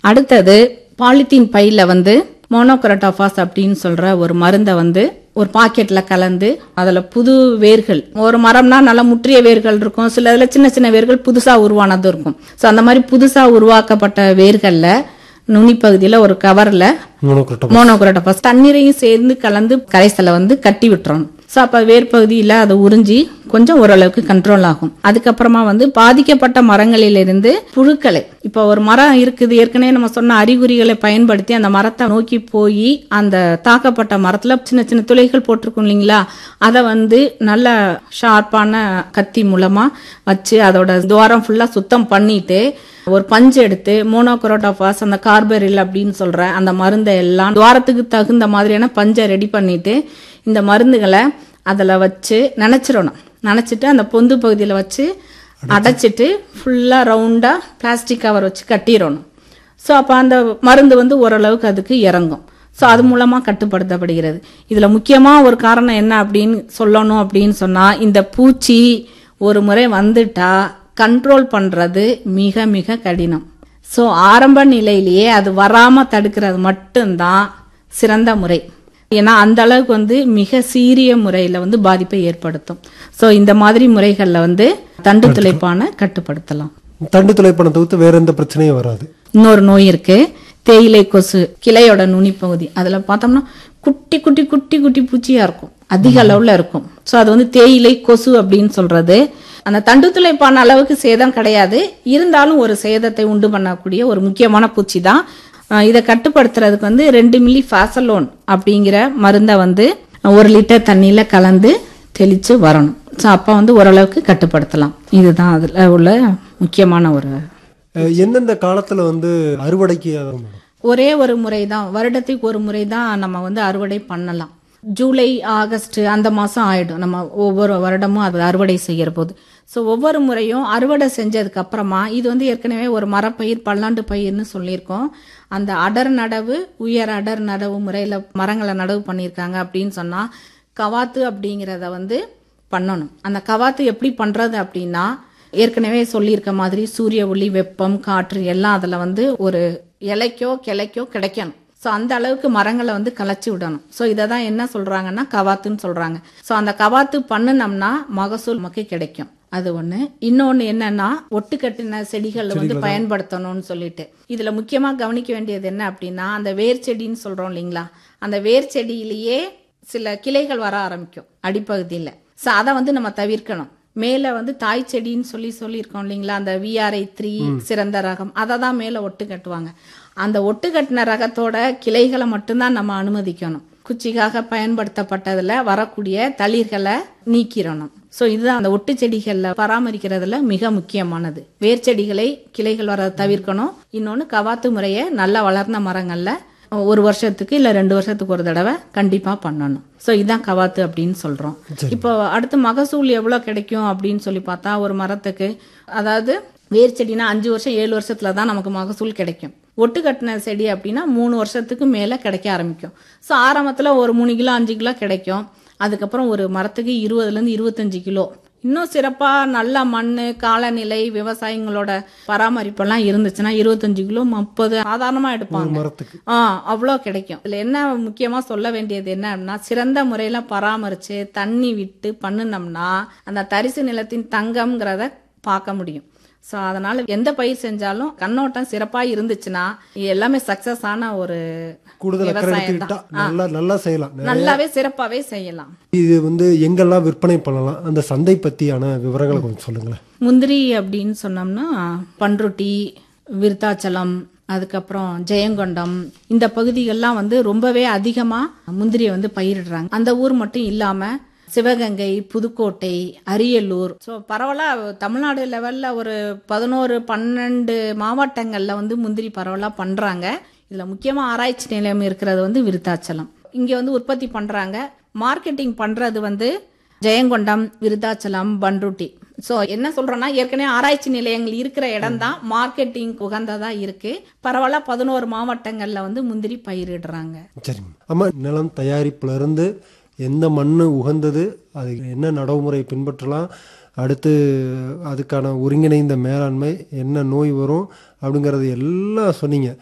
அடுத்தது பாலித்தீன் பையில வந்து மோனோக்ரோட்டோஃபாஸ் அப்படின்னு சொல்ற ஒரு மருந்தை வந்து ஒரு பாக்கெட்ல கலந்து அதுல புது வேர்கள் ஒரு மரம்னா நல்லா முற்றிய வேர்கள் இருக்கும் சில இதுல சின்ன சின்ன வேர்கள் புதுசா உருவானதும் இருக்கும் ஸோ அந்த மாதிரி புதுசா உருவாக்கப்பட்ட வேர்கள்ல நுனிப்பகுதியில ஒரு கவர்ல மோனோக்ரோட்டோபாஸ் மோனோக்ரோட்டோபாஸ் தண்ணீரையும் சேர்ந்து கலந்து கரைசலை வந்து கட்டி விட்டுறணும் ஸோ அப்போ வேர் பகுதியில் அதை உறிஞ்சி கொஞ்சம் ஓரளவுக்கு கண்ட்ரோல் ஆகும் அதுக்கப்புறமா வந்து பாதிக்கப்பட்ட மரங்களிலிருந்து புழுக்களை இப்போ ஒரு மரம் இருக்குது ஏற்கனவே நம்ம சொன்ன அறிகுறிகளை பயன்படுத்தி அந்த மரத்தை நோக்கி போய் அந்த தாக்கப்பட்ட மரத்தில் சின்ன சின்ன துளைகள் போட்டிருக்கும் இல்லைங்களா அதை வந்து நல்ல ஷார்ப்பான கத்தி மூலமா வச்சு அதோட துவாரம் ஃபுல்லாக சுத்தம் பண்ணிட்டு ஒரு பஞ்சு எடுத்து மோனோக்ரோட்டோபாஸ் அந்த கார்பரில் அப்படின்னு சொல்ற அந்த மருந்தை எல்லாம் துவாரத்துக்கு தகுந்த மாதிரியான பஞ்சை ரெடி பண்ணிட்டு இந்த மருந்துகளை அதில் வச்சு நனைச்சிடணும் நனைச்சிட்டு அந்த பொந்து பகுதியில் வச்சு அடைச்சிட்டு ஃபுல்லாக ரவுண்டாக பிளாஸ்டிக் கவர் வச்சு கட்டிடணும் ஸோ அப்போ அந்த மருந்து வந்து ஓரளவுக்கு அதுக்கு இறங்கும் ஸோ அது மூலமாக கட்டுப்படுத்தப்படுகிறது இதில் முக்கியமாக ஒரு காரணம் என்ன அப்படின்னு சொல்லணும் அப்படின்னு சொன்னால் இந்த பூச்சி ஒரு முறை வந்துட்டா கண்ட்ரோல் பண்ணுறது மிக மிக கடினம் ஸோ ஆரம்ப நிலையிலேயே அது வராமல் தடுக்கிறது மட்டும்தான் சிறந்த முறை ஏன்னா அந்த அளவுக்கு வந்து மிக சீரிய முறையில் வந்து பாதிப்பை ஏற்படுத்தும் ஸோ இந்த மாதிரி முறைகளில் வந்து தண்டு துளைப்பான கட்டுப்படுத்தலாம் தண்டு துளைப்பணம் தவிர்த்து வேற எந்த பிரச்சனையும் வராது இன்னொரு நோய் இருக்கு தேயிலை கொசு கிளையோட நுனிப்பகுதி அதுல பார்த்தோம்னா குட்டி குட்டி குட்டி குட்டி பூச்சியா இருக்கும் அதிக அளவுல இருக்கும் ஸோ அது வந்து தேயிலை கொசு அப்படின்னு சொல்றது அந்த தண்டு துளைப்பான அளவுக்கு சேதம் கிடையாது இருந்தாலும் ஒரு சேதத்தை உண்டு பண்ணக்கூடிய ஒரு முக்கியமான பூச்சி தான் அஹ் இதை கட்டுப்படுத்துறதுக்கு வந்து ரெண்டு மில்லி ஃபாசலோன் அப்படிங்கிற மருந்தை வந்து ஒரு லிட்டர் தண்ணியில கலந்து தெளிச்சு வரணும் ஸோ அப்போ வந்து ஓரளவுக்கு கட்டுப்படுத்தலாம் இதுதான் அதுல உள்ள முக்கியமான ஒரு அஹ் எந்தெந்த காலத்துல வந்து அறுவடைக்கு வரும் மேடம் ஒரே ஒரு முறை தான் வருடத்துக்கு ஒரு முறை தான் நம்ம வந்து அறுவடை பண்ணலாம் ஜூலை ஆகஸ்ட் அந்த மாதம் ஆயிடும் நம்ம ஒவ்வொரு வருடமும் அது அறுவடை செய்யற போது ஸோ ஒவ்வொரு முறையும் அறுவடை செஞ்சதுக்கு அப்புறமா இது வந்து ஏற்கனவே ஒரு மரப்பயிர் பல்லாண்டு பயிர்னு சொல்லியிருக்கோம் அந்த அடர் நடவு உயர் அடர் நடவு முறையில் மரங்களை நடவு பண்ணியிருக்காங்க அப்படின்னு சொன்னால் கவாத்து அப்படிங்கிறத வந்து பண்ணணும் அந்த கவாத்து எப்படி பண்ணுறது அப்படின்னா ஏற்கனவே சொல்லியிருக்க மாதிரி சூரிய ஒளி வெப்பம் காற்று எல்லாம் அதில் வந்து ஒரு இலைக்கோ கிளைக்கோ கிடைக்கணும் ஸோ அந்த அளவுக்கு மரங்களை வந்து கலைச்சி விடணும் ஸோ இதை தான் என்ன சொல்கிறாங்கன்னா கவாத்துன்னு சொல்கிறாங்க ஸோ அந்த கவாத்து பண்ணுனோம்னா மகசூல் நமக்கு கிடைக்கும் அது ஒன்று இன்னொன்று என்னன்னா ஒட்டு கட்டின செடிகள் வந்து பயன்படுத்தணும்னு சொல்லிட்டு இதில் முக்கியமாக கவனிக்க வேண்டியது என்ன அப்படின்னா அந்த வேர் செடின்னு சொல்கிறோம் இல்லைங்களா அந்த வேர் செடியிலேயே சில கிளைகள் வர ஆரம்பிக்கும் அடிப்பகுதியில் ஸோ அதை வந்து நம்ம தவிர்க்கணும் மேலே வந்து தாய் செடின்னு சொல்லி சொல்லியிருக்கோம் இல்லைங்களா அந்த விஆர்ஐ த்ரீ சிறந்த ரகம் அதை தான் மேலே ஒட்டு கட்டுவாங்க அந்த ஒட்டு கட்டின ரகத்தோட கிளைகளை மட்டும்தான் நம்ம அனுமதிக்கணும் குச்சிக்காக பயன்படுத்தப்பட்டதுல வரக்கூடிய தளிர்களை நீக்கிடணும் ஸோ இதுதான் அந்த ஒட்டு செடிகளில் பராமரிக்கிறதுல மிக முக்கியமானது வேர் செடிகளை கிளைகள் வர தவிர்க்கணும் இன்னொன்று கவாத்து முறையை நல்லா வளர்ந்த மரங்களில் ஒரு வருஷத்துக்கு இல்லை ரெண்டு வருஷத்துக்கு ஒரு தடவை கண்டிப்பாக பண்ணணும் ஸோ இதுதான் கவாத்து அப்படின்னு சொல்கிறோம் இப்போ அடுத்து மகசூல் எவ்வளோ கிடைக்கும் அப்படின்னு சொல்லி பார்த்தா ஒரு மரத்துக்கு அதாவது வேர் செடினா அஞ்சு வருஷம் ஏழு வருஷத்துல தான் நமக்கு மகசூல் கிடைக்கும் ஒட்டு கட்டின செடி அப்படின்னா மூணு வருஷத்துக்கு மேலே கிடைக்க ஆரம்பிக்கும் ஸோ ஆரம்பத்தில் ஒரு மூணு கிலோ அஞ்சு கிலோ கிடைக்கும் அதுக்கப்புறம் ஒரு மரத்துக்கு இருபதுலேருந்து இருபத்தஞ்சு கிலோ இன்னும் சிறப்பாக நல்ல மண் காலநிலை விவசாயிங்களோட பராமரிப்பெல்லாம் இருந்துச்சுன்னா இருபத்தஞ்சு கிலோ முப்பது சாதாரணமாக எடுப்பாங்க மரத்துக்கு ஆ அவ்வளோ கிடைக்கும் இதில் என்ன முக்கியமாக சொல்ல வேண்டியது என்ன அப்படின்னா சிறந்த முறையில் பராமரித்து தண்ணி விட்டு பண்ணுனோம்னா அந்த தரிசு நிலத்தின் தங்கம்ங்கிறத பார்க்க முடியும் ஸோ அதனால எந்த பயிர் செஞ்சாலும் கண்ணோட்டம் சிறப்பாக இருந்துச்சுன்னா இது எல்லாமே சக்ஸஸ் ஆன ஒரு கூடுதல் அக்கறை விவசாயம் எடுத்துக்கிட்டா தான் நல்லா நல்லா செய்யலாம் நல்லாவே சிறப்பாகவே செய்யலாம் இது வந்து எங்கெல்லாம் விற்பனை பண்ணலாம் அந்த சந்தை பத்தியான விவரங்களை கொஞ்சம் சொல்லுங்களேன் முந்திரி அப்படின்னு சொன்னோம்னா பன்ருட்டி விருத்தாச்சலம் அதுக்கப்புறம் ஜெயங்கொண்டம் இந்த பகுதிகள்லாம் வந்து ரொம்பவே அதிகமாக முந்திரியை வந்து பயிரிடுறாங்க அந்த ஊர் மட்டும் இல்லாமல் சிவகங்கை புதுக்கோட்டை அரியலூர் ஸோ பரவலாக தமிழ்நாடு லெவலில் ஒரு பதினோரு பன்னெண்டு மாவட்டங்களில் வந்து முந்திரி பரவலாக பண்ணுறாங்க இதில் முக்கியமாக ஆராய்ச்சி நிலையம் இருக்கிறது வந்து விருத்தாச்சலம் இங்கே வந்து உற்பத்தி பண்ணுறாங்க மார்க்கெட்டிங் பண்ணுறது வந்து ஜெயங்கொண்டம் விருத்தாச்சலம் பன்ருட்டி ஸோ என்ன சொல்றோம்னா ஏற்கனவே ஆராய்ச்சி நிலையங்கள் இருக்கிற இடம் தான் மார்க்கெட்டிங் உகந்ததா இருக்கு பரவாயில்ல பதினோரு மாவட்டங்கள்ல வந்து முந்திரி பயிரிடுறாங்க சரிங்க ஆமா நிலம் தயாரிப்புல இருந்து எந்த மண் உகந்தது அது என்ன நடைமுறை பின்பற்றலாம் அடுத்து அதுக்கான ஒருங்கிணைந்த மேலாண்மை என்ன நோய் வரும் அப்படிங்கறது எல்லாம் சொன்னீங்க